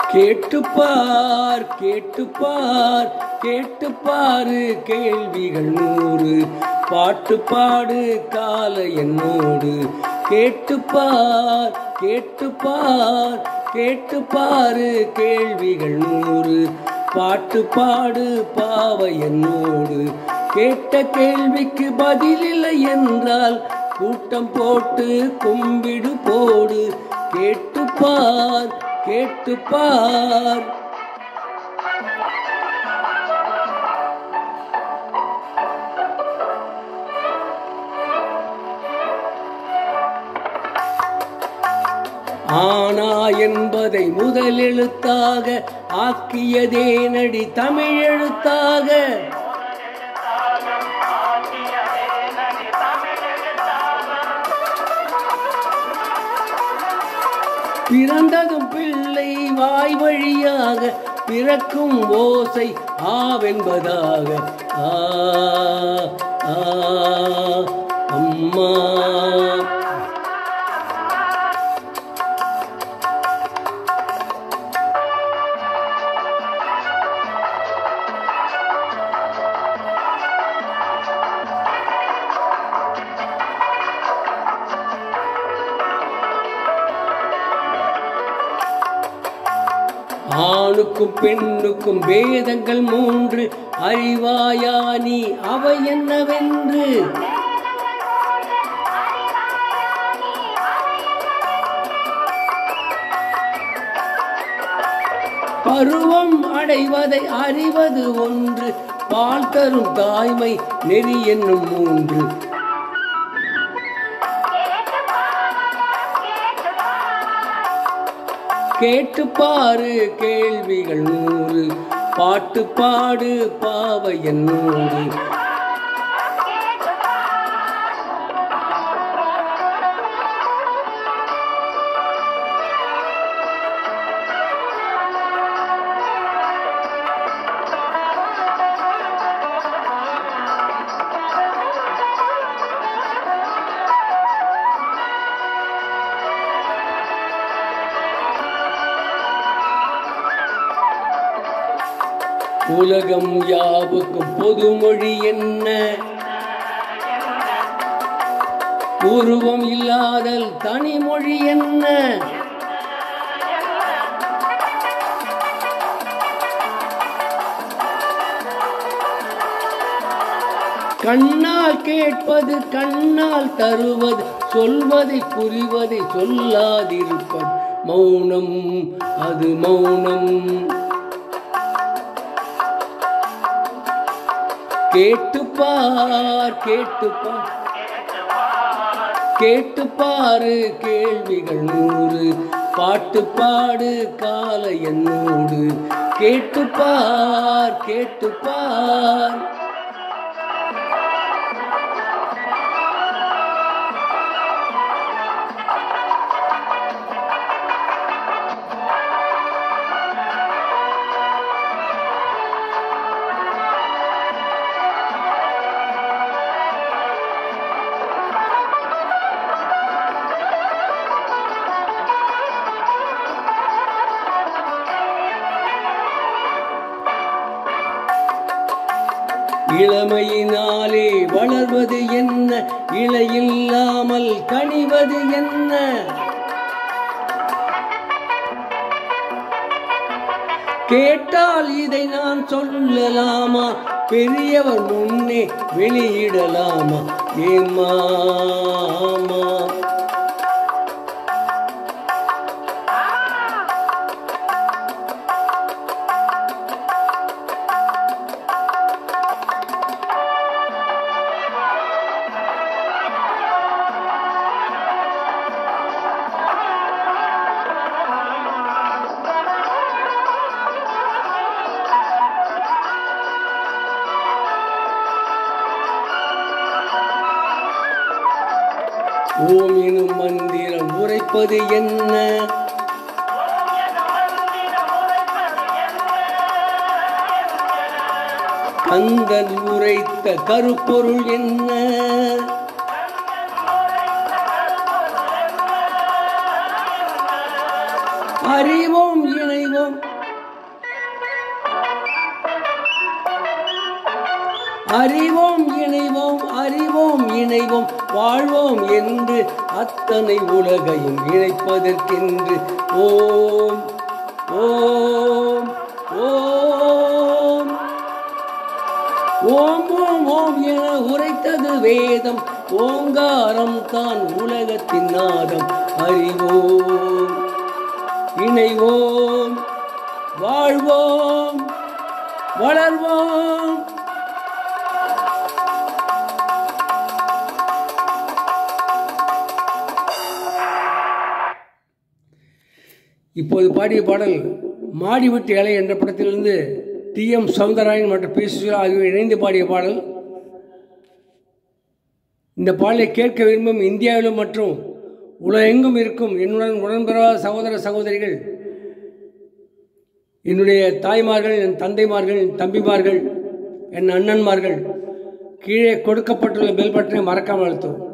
கேட்டுப்பார் கேட்டுப்பார் கேட்டுப்பாரு கேள்விகள் நூறு பாட்டு பாடு கால என்னோடு கேட்டுப்பார் கேட்டுப்பார் கேட்டுப்பாரு கேள்விகள் நூறு பாட்டு பாடு பாவ என்னோடு கேட்ட கேள்விக்கு பதில் இல்லை என்றால் கூட்டம் போட்டு கும்பிடு போடு கேட்டுப்பார் கேட்டுப்பார் ஆனா என்பதை முதல் எழுத்தாக ஆக்கியதே நடி தமிழ் எழுத்தாக பிறந்ததும் பிள்ளை வாய் வழியாக பிறக்கும் ஓசை ஆவென்பதாக ஆ ஆ அம்மா ஆணுக்கும் பெண்ணுக்கும் வேதங்கள் மூன்று அறிவாயா நீ அவை என்னவென்று பருவம் அடைவதை அறிவது ஒன்று பால் தரும் தாய்மை நெறி என்னும் மூன்று கேட்டு பாரு கேள்விகள் நூறு பாட்டு பாடு பாவையன் நூறு உலகம் யாவுக்கும் பொதுமொழி என்ன உருவம் இல்லாதல் தனிமொழி என்ன கண்ணால் கேட்பது கண்ணால் தருவது சொல்வதை புரிவதை சொல்லாதிருப்பது மௌனம் அது மௌனம் கேட்டுப்பார் கேட்டுப்பார் கேட்டுப்பாரு கேள்விகள் நூறு பாட்டு பாடு கால என்னோடு கேட்டுப்பார் கேட்டுப்பார் இளமையினாலே வளர்வது என்ன இலையில்லாமல் கனிவது என்ன கேட்டால் இதை நான் சொல்லலாமா பெரியவர் முன்னே வெளியிடலாமா ஏமாமா ஓம் எனும் மந்திரம் உரைப்பது என்ன கந்தன் உரைத்த கருப்பொருள் என்ன அறிவோம் இணைவோம் அறிவோம் இணைவோம் அறிவோம் இணைவோம் வாழ்வோம் என்று அத்தனை உலகையும் இணைப்பதற்கென்று ஓம் ஓம் ஓம் ஓம் ஓம் ஓம் என உரைத்தது வேதம் ஓங்காரம் தான் உலகத்தின் நாதம் அறிவோம் இணைவோம் வாழ்வோம் வளர்வோம் இப்போது பாடிய பாடல் மாடி விட்டு இலை என்ற படத்திலிருந்து டி எம் சவுந்தரராயன் மற்றும் பி சுஷீலா ஆகியோர் இணைந்து பாடிய பாடல் இந்த பாடலை கேட்க விரும்பும் இந்தியாவிலும் மற்றும் உலகெங்கும் இருக்கும் என்னுடன் உடன்பிறவா சகோதர சகோதரிகள் என்னுடைய தாய்மார்கள் என் தந்தைமார்கள் என் தம்பிமார்கள் என் அண்ணன்மார்கள் கீழே கொடுக்கப்பட்டுள்ள பெல் பட்டனை மறக்காமல் அழுத்தவும்